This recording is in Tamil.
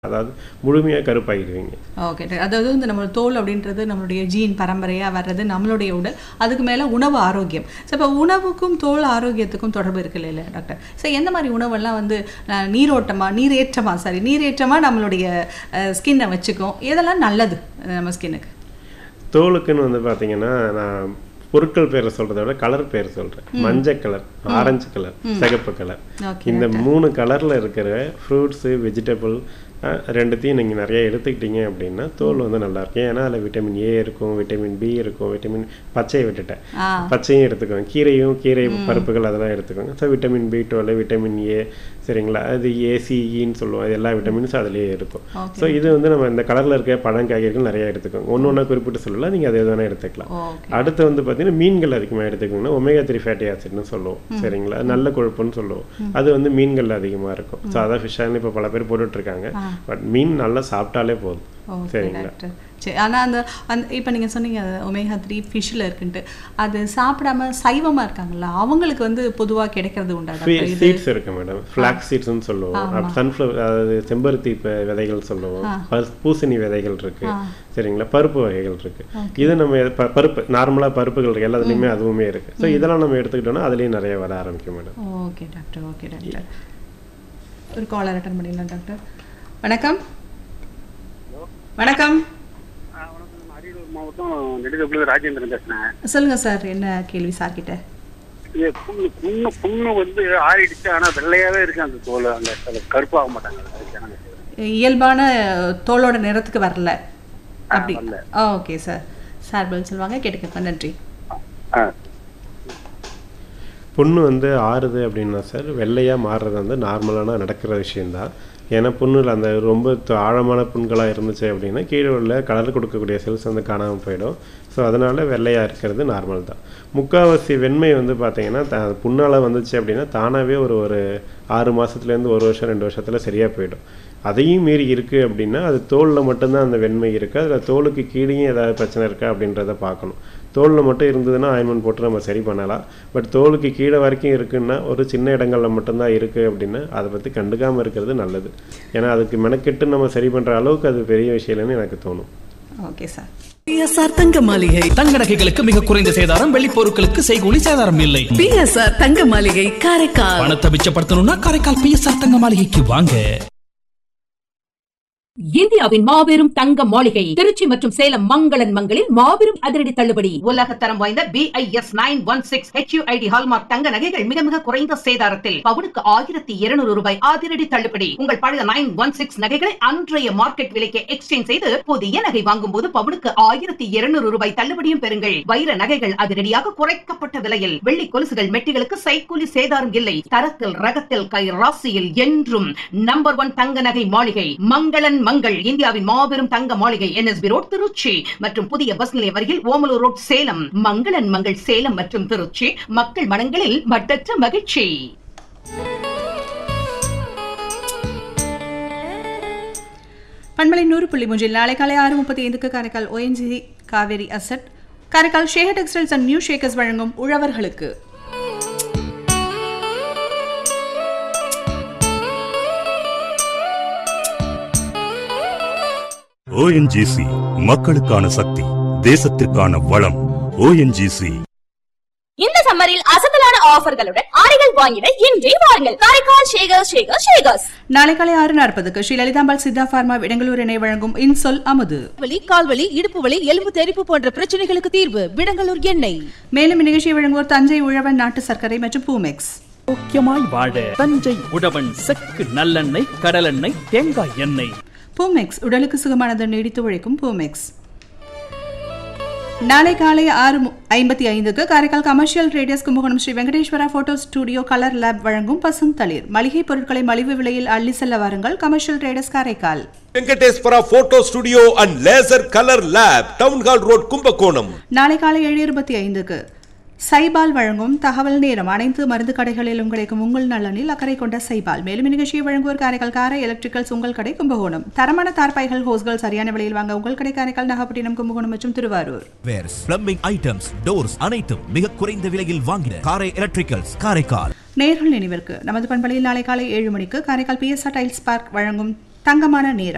அதாவது முழுமையாக கருப்பாகிடுவீங்க ஓகே அதாவது வந்து நம்ம தோல் அப்படின்றது நம்மளுடைய ஜீன் பரம்பரையாக வர்றது நம்மளுடைய உடல் அதுக்கு மேலே உணவு ஆரோக்கியம் ஸோ இப்போ உணவுக்கும் தோல் ஆரோக்கியத்துக்கும் தொடர்பு இருக்கு இல்லைல்ல டாக்டர் ஸோ எந்த மாதிரி உணவெல்லாம் வந்து அஹ், நீரோட்டமா நீரேற்றமா சாரி நீரேற்றமா நம்மளுடைய ஸ்கின்னை வச்சுக்கும் இதெல்லாம் நல்லது அஹ், நம்ம ஸ்கின்னுக்கு தோலுக்குன்னு வந்து பார்த்தீங்கன்னா நான் பொருட்கள் பேரை சொல்றதை விட கலர் பேர் சொல்றேன் மஞ்சள் கலர் ஆரஞ்சு கலர் சிகப்பு கலர் ஓகே இந்த மூணு கலர்ல இருக்கிற ஃப்ரூட்ஸு வெஜிடபிள் ரெண்டுத்தையும் நீங்கள் நிறைய எடுத்துக்கிட்டீங்க அப்படின்னா தோல் வந்து நல்லா இருக்கும் ஏன்னா அதில் விட்டமின் ஏ இருக்கும் விட்டமின் பி இருக்கும் விட்டமின் பச்சையை விட்டுட்டேன் ஆ பச்சையும் எடுத்துக்கோங்க கீரையும் கீரை பருப்புகள் அதெல்லாம் எடுத்துக்கோங்க so vitamin B twelve vitamin A சரிங்களா அது ஏசிஇன்னு சொல்லுவோம் அது எல்லா விட்டமின்ஸும் அதுலேயே இருக்கும் ஓகே ஸோ இது வந்து நம்ம இந்த கலரில் இருக்க பழம் காய்கறிகள் நிறைய எடுத்துக்கோங்க ஒன்று ஒன்றா குறிப்பிட்டு சொல்லலாம் நீங்கள் அதை எது வேணால் எடுத்துக்கலாம் ஓகே அடுத்து வந்து பார்த்தீங்கன்னா மீன்கள் அதிகமாக எடுத்துக்கோங்கன்னா ஒமேகா த்ரீ ஃபேட்டி ஆசிட்னு சொல்லுவோம் சரிங்களா நல்ல கொழுப்புன்னு சொல்லுவோம் அது வந்து மீன்கள் அதிகமாக இருக்கும் ஸோ அதான் ஃபிஷ் ஆயில் இப்போ பல பேர் போட்டுட்டு இருக்காங்க ஆ. பட் மீன் நல்லா சாப்பிட்டாலே போதும் ஓகே சரிங்களா டாக்டர் சரி ஆனால் அந்த அந்த இப்போ நீங்கள் சொன்னீங்க ஒமேகா த்ரீ ஃபிஷ்ஷில் இருக்குன்ட்டு அது சாப்பிடாம சைவமாக இருக்காங்கல்ல அவங்களுக்கு வந்து பொதுவாக கிடைக்கிறது உண்டா டாக்டர் இது சீட்ஸ் இருக்கு மேடம் ஃபிளாக் சீட்ஸ்னு சொல்லுவோம் சன்ஃப்ளவர் அதாவது செம்பருத்தி ப- விதைகள் சொல்லுவோம் பஸ்- பூசணி விதைகள் இருக்கு சரிங்களா பருப்பு வகைகள் இருக்கு இது நம்ம எது- ப- பருப்பு நார்மலாக பருப்புகள் இருக்கு எல்லாத்துலேயுமே அதுவுமே இருக்கு ஸோ இதெல்லாம் நம்ம எடுத்துக்கிட்டோம்னா அதுலேயும் நிறைய வர ஆரம்பிக்கும் madam okay doctor okay doctor ஒரு காலர் அட்டன் பண்ணிடலாம் டாக்டர் வணக்கம் வணக்கம் ஆ, வணக்கம். நான் அரியலூர் மாவட்டம் நெடுதப்புல ராஜேந்திரன் பேசுறேன் சொல்லுங்க சார் என்ன கேள்வி சார் கிட்ட இது புண்ணு புண்ணு புண்ணு வந்து ஆறிடுச்சு ஆனா வெள்ளையாவே இருக்கு அந்த தோல் அந்த அது கருப்பாக மாட்டாங்க அது ஜனங்க செய்றது. இயல்பான தோலோட நிறத்துக்கு வரல அப்படி வரல. ஓகே சார் சார் பதில் சொல்லுவாங்க கேட்டுக்கங்க நன்றி ஆ புண்ணு வந்து ஆறுது அப்படின்னா சார் வெள்ளையாக மாறுறது வந்து நார்மலான நடக்கிற விஷயம்தான் ஏன்னா புண்ணில் அந்த ரொம்ப த- ஆழமான புண்களாக இருந்துச்சு அப்படின்னா கீழே உள்ள கலர் கொடுக்கக்கூடிய செல்ஸ் வந்து காணாமல் போயிடும் ஸோ அதனால் வெள்ளையாக இருக்கிறது நார்மல் தான் முக்கால்வாசி வெண்மை வந்து பார்த்தீங்கன்னா த புண்ணால் வந்துச்சு அப்படின்னா தானாகவே ஒரு ஒரு ஆறு மாதத்துலேருந்து ஒரு வருஷம் ரெண்டு வருஷத்தில் சரியாக போயிடும் அதையும் மீறி இருக்குது அப்படின்னா அது தோலில் மட்டும்தான் அந்த வெண்மை இருக்குது அதில் தோலுக்கு கீழேயும் ஏதாவது பிரச்சனை இருக்கா அப்படின்றத பார்க்கணும் தோலில் மட்டும் இருந்ததுன்னா ஆயின்மெண்ட் போட்டு நம்ம சரி பண்ணலாம் பட் தோலுக்கு கீழே வரைக்கும் இருக்குன்னா ஒரு சின்ன இடங்கள்ல மட்டும்தான் இருக்குது அப்படின்னா அதை பற்றி கண்டுக்காமல் இருக்கிறது நல்லது ஏன்னா அதுக்கு மெனக்கெட்டு நம்ம சரி பண்ணுற அளவுக்கு அது பெரிய விஷயம் இல்லைன்னு எனக்கு தோணும் ஓகே சார் பிஎஸ்ஆர் தங்க மாளிகை தங்க நகைகளுக்கு மிக குறைந்த சேதாரம் வெள்ளி பொருட்களுக்கு செய்கூலி சேதாரம் இல்லை பிஎஸ்ஆர் தங்க மாளிகை காரைக்கால் பணத்தை மிச்சப்படுத்தணும்னா காரைக்கால் பிஎஸ்ஆர் தங்க மாளிகைக்கு வாங்க இந்தியாவின் மாபெரும் தங்க மாளிகை திருச்சி மற்றும் சேலம் மங்களன் மங்களில் மாபெரும் அதிரடி தள்ளுபடி உலக தரம் வாய்ந்த BIS nine one six HUID hallmark தங்க நகைகள் மிக மிக குறைந்த சேதாரத்தில் பவுனுக்கு ஆயிரத்தி இருநூறு ரூபாய் அதிரடி தள்ளுபடி உங்கள் பழைய நைன் ஒன் சிக்ஸ் நகைகளை அன்றைய மார்க்கெட் விலைக்கு எக்ஸ்சேஞ்ச் செய்து புதிய நகை வாங்கும் போது பவுனுக்கு ஆயிரத்தி இருநூறு ரூபாய் தள்ளுபடியும் பெறுங்கள் வைர நகைகள் அதிரடியாக குறைக்கப்பட்ட விலையில் வெள்ளி கொலுசுகள் மெட்டிகளுக்கு சைக்கூலி சேதாரம் இல்லை தரத்தில் ரகத்தில் கை ராசியில் என்றும் நம்பர் ஒன் தங்க நகை மாளிகை மங்களன் மங்கள் இந்தியாவின் மாபெரும் தங்க மாளிகை என்எஸ்பி ரோட் திருச்சி மற்றும் புதிய பஸ் நிலையம் அருகில் ஓமலூர் ரோட் சேலம் மங்களன் மங்கள் சேலம் மற்றும் திருச்சி மக்கள் மனங்களில் மட்டற்ற மகிழ்ச்சி பண்பலை நூறு புள்ளி மூன்றில் நாளை காலை ஆறு முப்பத்தி ஐந்துக்கு Karaikal ONG Cauvery asset Karaikal Shekar textiles and new Shekars வழங்கும் உழவர்களுக்கு ஓஎன்ஜிசி மக்களுக்கான சக்தி தேசத்திற்கான வளம் ஓஎன்ஜிசி இந்த சம்மரில் அசத்தலான ஆஃபர்களுடன் ஆடைகள் வாங்கிட இன்றே வாருங்கள் காரைக்கால் ஷேகர் ஷேகர் ஷேகர்ஸ் நாளை காலை ஆறு நாற்பதுக்கு ஸ்ரீ லலிதாம்பாள் சித்தா பார்மா விடங்களூர் இணை வழங்கும் இன்சொல் அமுது வலி கால்வலி இடுப்பு வலி எலும்பு தெறிப்பு போன்ற பிரச்சனைகளுக்கு தீர்வு விடங்கலூர் எண்ணெய் மேலும் இந்நிகழ்ச்சியை வழங்குவோர் தஞ்சை உழவன் நாட்டு சர்க்கரை மற்றும் பூமெக்ஸ் முக்கியமாய் வாழ தஞ்சை உழவன் செக்கு நல்லெண்ணெய் கடலெண்ணெய் தேங்காய் எண்ணெய் பூமெக்ஸ் உடலுக்கு சுகமானது நீடித்து உழைக்கும் பூமெக்ஸ் நாளை காலை ஆறு மு- ஐம்பத்தி ஐந்துக்கு Karaikal commercial radius Kumbakonam Sri Venkateswara photo studio colour lab வழங்கும் பசுந்தளிர் மளிகை பொருட்களை மலிவு விலையில் அள்ளி செல்ல வாருங்கள் commercial radius Karaikal Venkateswara photo studio and laser colour lab town hall road Kumbakonam நாளை காலை ஏழு இருபத்தி ஐந்துக்கு சைபால் வழங்கும் தகவல் நேரம் அனைத்து மருந்து கடைகளிலும் கிடைக்கும் உங்கள் நலனில் அக்கறை கொண்ட சைபால் மேலும் இந்நிகழ்ச்சியை வழங்குவோர் காரைக்கால் காரை எலக்ட்ரிக்கல்ஸ் உங்கள் கடை கும்பகோணம் தரமான தார்பாய்கள் ஹோஸ்கள் சரியான விலையில் வாங்க உங்கள் கடை காரைக்கால் நாகப்பட்டினம் கும்பகோணம் மற்றும் Thiruvarur wares plumbing items doors அனைத்தும் மிக குறைந்த விலையில் வாங்கின காரை எலக்ட்ரிக்கல்ஸ் காரைக்கால் நேர்கள் நினைவிற்கு நமது பண்பலையில் நாளை காலை ஏழு மணிக்கு காரைக்கால் பிஎஸ்ஆர் டைல்ஸ் பார்க் வழங்கும் தங்கமான நேரம்